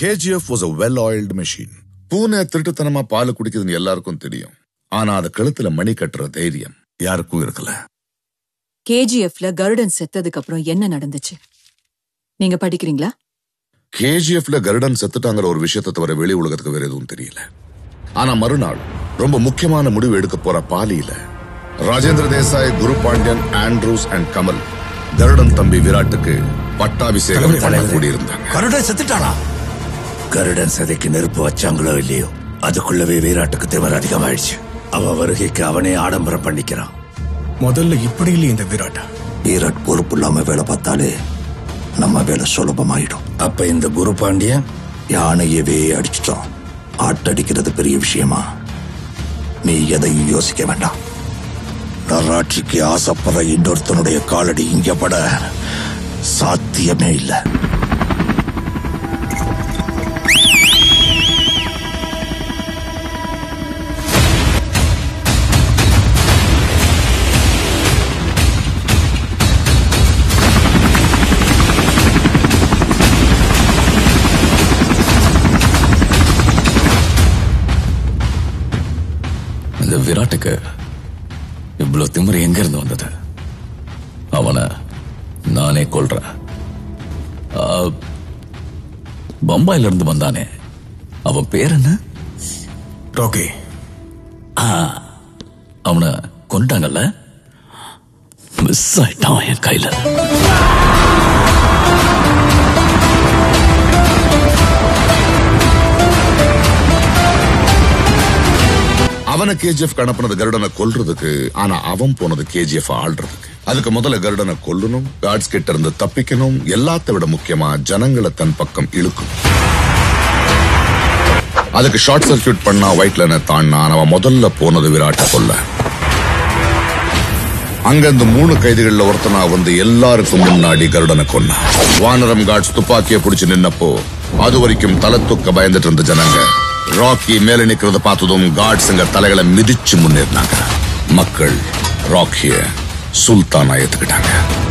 KGF was a well oiled machine பூனை திருட்டுத்தனமா பால் குடிக்குதுன்னு எல்லாருக்கும் தெரியும் ஆனா அது கழுத்துல மணி கட்டுற தைரியம் யாருக்கும் இருக்கல கேஜிஎஃப்ல கருடன் செத்ததுக்கு அப்புறம் என்ன நடந்துச்சு நீங்க படிக்கிறீங்களா கேஜிஎஃப்ல கருடன் செத்துட்டாங்கிற ஒரு விஷயத்தை தவிர வெளி உலகத்துக்கு வேற எதுவும் தெரியல ஆனா மறுநாள் ரொம்ப முக்கியமான முடிவு எடுக்க போற பாலியில ராஜேந்திர தேசாய் குரு பாண்டியன் ஆண்ட்ரூஸ் அண்ட் கமல் கருடன் தம்பி விராட்டுக்கு பட்டாபிஷேகம் பண்ண கூடியிருந்தாங்க கருடன் செத்துட்டானா கருடன் சதைக்கு நெருப்பு வச்சாங்களோ இல்லையோ அதுக்குள்ளவே வீராட்டுக்கு திமிர் அதிகமாயிடுச்சு அவன் வருகைக்கு அவனே ஆடம்பரம் பண்ணிக்கிறான் முதல்ல இப்படி இல்லை இந்த விராட்டா வீராட் பொறுப்பு இல்லாம வேலை பார்த்தாலே நம்ம வேலை சுலபமாயிடும் அப்ப இந்த குரு பாண்டியன் யானையவே அடிச்சிட்டோம் ஆட்டடிக்கிறது பெரிய விஷயமா நீ எதையும் யோசிக்க வேண்டாம் நராட்சிக்கு ஆசைப்படுற இன்னொருத்தனுடைய காலடி இங்க பட சாத்தியமே இல்லை இந்த விராட்டுக்கு இவ்வளவு திமிரு எங்க இருந்து வந்தது அவனை நானே கொல்றேன் ஆ, பம்பாயில இருந்து வந்தானே அவன் பேர் என்ன ராக்கி அவனை கொண்டாங்கல்ல மிஸ் ஆயிட்டான் என் கையில அவனை கேஜிஎஃப் அனுப்புனது கருடனை கொல்றதுக்கு ஆனா அவன் போனது கேஜிஎஃப் ஆள்றதுக்கு அதுக்கு முதல்ல கருடனை கொல்லணும் காட்ஸ் கிட்ட இருந்து தப்பிக்கணும் எல்லாத்த விட முக்கியமா ஜனங்களை தன் பக்கம் இழுக்கணும் அதுக்கு ஷார்ட் சர்க்கியூட் பண்ணா ஒயிட் லைனை தாண்டான் அவன் முதல்ல போனது விராட்ட கொல்ல அங்க இந்த மூணு கைதிகள்ல ஒருத்தனா வந்து எல்லாருக்கும் முன்னாடி கருடனை கொன்னான் வானரம் காட்ஸ் துப்பாக்கியை பிடிச்சு நின்னப்போ அது வரைக்கும் தலை தூக்க பயந்துட்டு இருந்த ஜனங்க ராக்கி மேல நிக்கிறத பார்த்ததும் காட்ஸுங்க தலைகளை மிதிச்சு முன்னேறினாங்க மக்கள் ராக்கிய சுல்தானா ஏத்துக்கிட்டாங்க